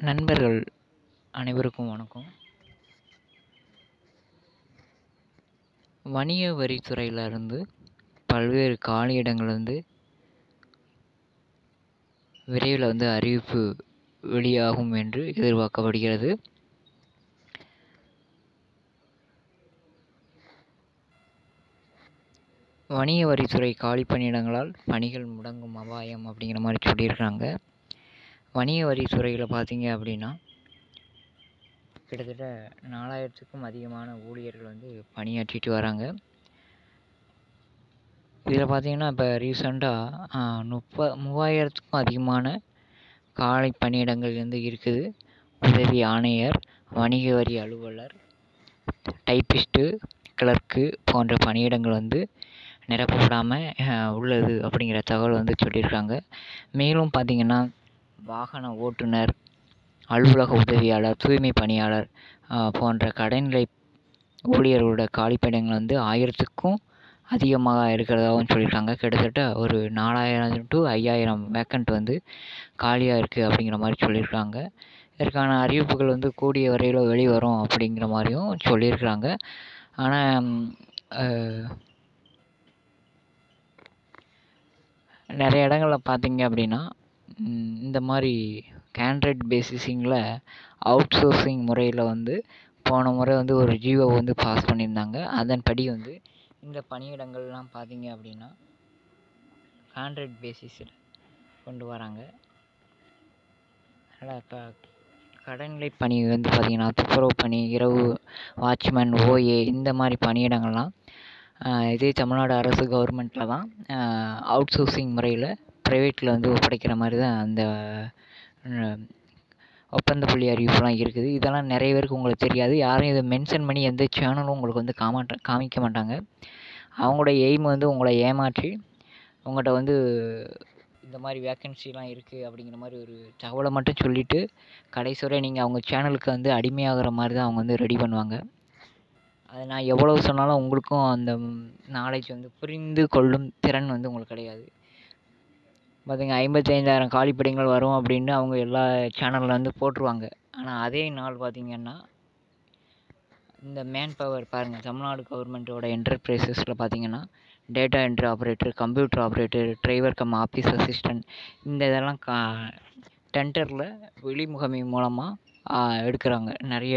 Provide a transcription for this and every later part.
நண்பர்கள் அனைவருக்கும் வணக்கம் வணிக வரித்துறையில் இருந்து பல்வேறு காலியிடங்கள் வந்து விரைவில் வந்து அறிவிப்பு வெளியாகும் என்று எதிர்பார்க்கப்படுகிறது வணிக வரித்துறை காலி பணியிடங்களால் பணிகள் முடங்கும் அபாயம் அப்படிங்கிற மாதிரி சொல்லியிருக்காங்க வணிக வரித்துறையில் பார்த்தீங்க அப்படின்னா கிட்டத்தட்ட நாலாயிரத்துக்கும் அதிகமான ஊழியர்கள் வந்து பணியாற்றிட்டு வராங்க இதில் பார்த்தீங்கன்னா இப்போ ரீசெண்டாக முப்ப மூவாயிரத்துக்கும் அதிகமான காலி பணியிடங்கள் வந்து இருக்குது உதவி ஆணையர் வணிக வரி அலுவலர் டைப்பிஸ்ட்டு கிளர்க்கு போன்ற பணியிடங்கள் வந்து நிரப்பப்படாமல் உள்ளது அப்படிங்கிற தகவல் வந்து சொல்லியிருக்காங்க மேலும் பார்த்திங்கன்னா வாகன ஓட்டுநர் அலுவலக உதவியாளர் தூய்மை பணியாளர் போன்ற கடைநிலை ஊழியர்களோட காலிப்பணியிடங்கள் வந்து ஆயிரத்துக்கும் அதிகமாக இருக்கிறதாகவும் சொல்லியிருக்காங்க கிட்டத்தட்ட ஒரு நாலாயிரம் டு ஐயாயிரம் வேக்கண்ட் வந்து காலியாக இருக்குது அப்படிங்கிற மாதிரி சொல்லியிருக்காங்க இதற்கான அறிவிப்புகள் வந்து கூடிய வரையில் வெளிவரும் அப்படிங்கிற மாதிரியும் சொல்லியிருக்கிறாங்க ஆனால் நிறைய இடங்களில் பார்த்தீங்க அப்படின்னா இந்த மாதிரி கேண்ட்ரைட் பேசிஸிங்கில் அவுட் சோர்சிங் முறையில் வந்து போன முறை வந்து ஒரு ஜியோ வந்து பாஸ் பண்ணியிருந்தாங்க அதன்படி வந்து இந்த பணியிடங்கள்லாம் பார்த்தீங்க அப்படின்னா கான்ட்ராக்ட் பேசிஸில் கொண்டு வராங்க அதனால் இப்போ கடைநிலை பணி வந்து பார்த்திங்கன்னா துப்புரவு பணி இரவு வாட்ச்மேன் ஓஏ இந்த மாதிரி பணியிடங்கள்லாம் இதே தமிழ்நாடு அரசு கவர்மெண்ட்டில் தான் அவுட் சோர்சிங் முறையில் ப்ரைவேட்டில் வந்து ஒப்படைக்கிற மாதிரி தான் அந்த ஒப்பந்த புள்ளி அறிவிப்புலாம் இருக்குது இதெல்லாம் நிறைய பேருக்கு உங்களுக்கு தெரியாது யாரும் இதை மென்ஷன் பண்ணி எந்த சேனலும் உங்களுக்கு வந்து காமாட்ட காமிக்க மாட்டாங்க அவங்களோட எய்ம் வந்து உங்களை ஏமாற்றி உங்கள்கிட்ட வந்து இந்த மாதிரி வேக்கன்சிலாம் இருக்குது அப்படிங்கிற மாதிரி ஒரு தகவலை மட்டும் சொல்லிவிட்டு கடைசி வரை நீங்கள் அவங்க சேனலுக்கு வந்து அடிமையாகிற மாதிரி தான் அவங்க வந்து ரெடி பண்ணுவாங்க அது நான் எவ்வளவு சொன்னாலும் உங்களுக்கும் அந்த நாலேஜ் வந்து புரிந்து கொள்ளும் திறன் வந்து உங்களுக்கு கிடையாது பார்த்திங்க ஐம்பத்தைந்தாயிரம் காலிப்படைகள் வரும் அப்படின்னு அவங்க எல்லா சேனலில் வந்து போட்டுருவாங்க ஆனால் அதே நாள் பார்த்திங்கன்னா இந்த மேன் பவர் பாருங்கள் தமிழ்நாடு கவர்மெண்ட்டோட என்டர்பிரைசஸில் பார்த்திங்கன்னா data entry operator computer operator driver cum office assistant இந்த இதெல்லாம் கா டெண்டரில் வெளிமுகமை மூலமாக எடுக்கிறாங்க நிறைய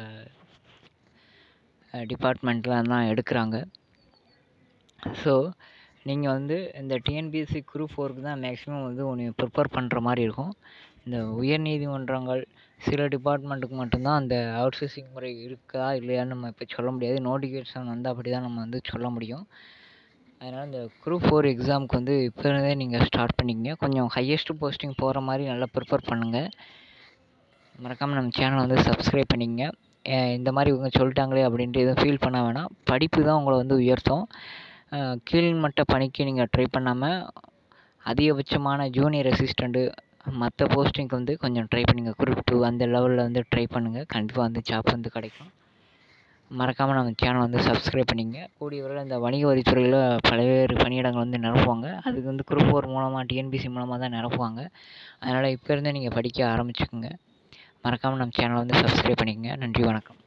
டிபார்ட்மெண்ட்டில் தான் எடுக்கிறாங்க ஸோ நீங்கள் வந்து இந்த டிஎன்பிஎஸ்சி குரூப் ஃபோருக்கு தான் மேக்ஸிமம் வந்து ஒன்று ப்ரிப்பேர் பண்ணுற மாதிரி இருக்கும் இந்த உயர் நீதிமன்றங்கள் சில டிபார்ட்மெண்ட்டுக்கு மட்டும்தான் அந்த அவுட் சோர்சிங் முறை இருக்கா இல்லையான்னு நம்ம இப்போ சொல்ல முடியாது நோட்டிஃபிகேஷன் வந்து அப்படி தான் நம்ம வந்து சொல்ல முடியும் அதனால் இந்த குரூப் ஃபோர் எக்ஸாமுக்கு வந்து இப்போ இருந்தே நீங்கள் ஸ்டார்ட் பண்ணிக்கங்க கொஞ்சம் ஹையஸ்ட் போஸ்டிங் போகிற மாதிரி நல்லா ப்ரிப்பேர் பண்ணுங்கள் மறக்காமல் நம்ம சேனலை வந்து சப்ஸ்கிரைப் பண்ணிக்கங்க இந்த மாதிரி இவங்க சொல்லிட்டாங்களே அப்படின்ட்டு எதுவும் ஃபீல் பண்ண வேணாம் படிப்பு தான் உங்களை வந்து உயர்த்தும் கீழ்மட்ட பணிக்கு நீங்கள் ட்ரை பண்ணாமல் அதிகபட்சமான ஜூனியர் அசிஸ்டண்ட்டு மற்ற போஸ்டிங்க்கு வந்து கொஞ்சம் ட்ரை பண்ணுங்கள் குரூப் டூ அந்த லெவலில் வந்து ட்ரை பண்ணுங்கள் கண்டிப்பாக வந்து ஜாப் வந்து கிடைக்கும் மறக்காமல் நம்ம சேனல் வந்து சப்ஸ்கிரைப் பண்ணிங்க கூடிய வரையில் இந்த வணிக வரித்துறையில் பல்வேறு பணியிடங்கள் வந்து நிரப்புவாங்க அதுக்கு வந்து குரூப் ஃபோர் மூலமாக டிஎன்பிசி மூலமாக தான் நிரப்புவாங்க அதனால் இப்போ இருந்தே நீங்கள் படிக்க ஆரம்பிச்சுக்கோங்க மறக்காமல் நம்ம சேனலை வந்து சப்ஸ்கிரைப் பண்ணிக்கங்க நன்றி வணக்கம்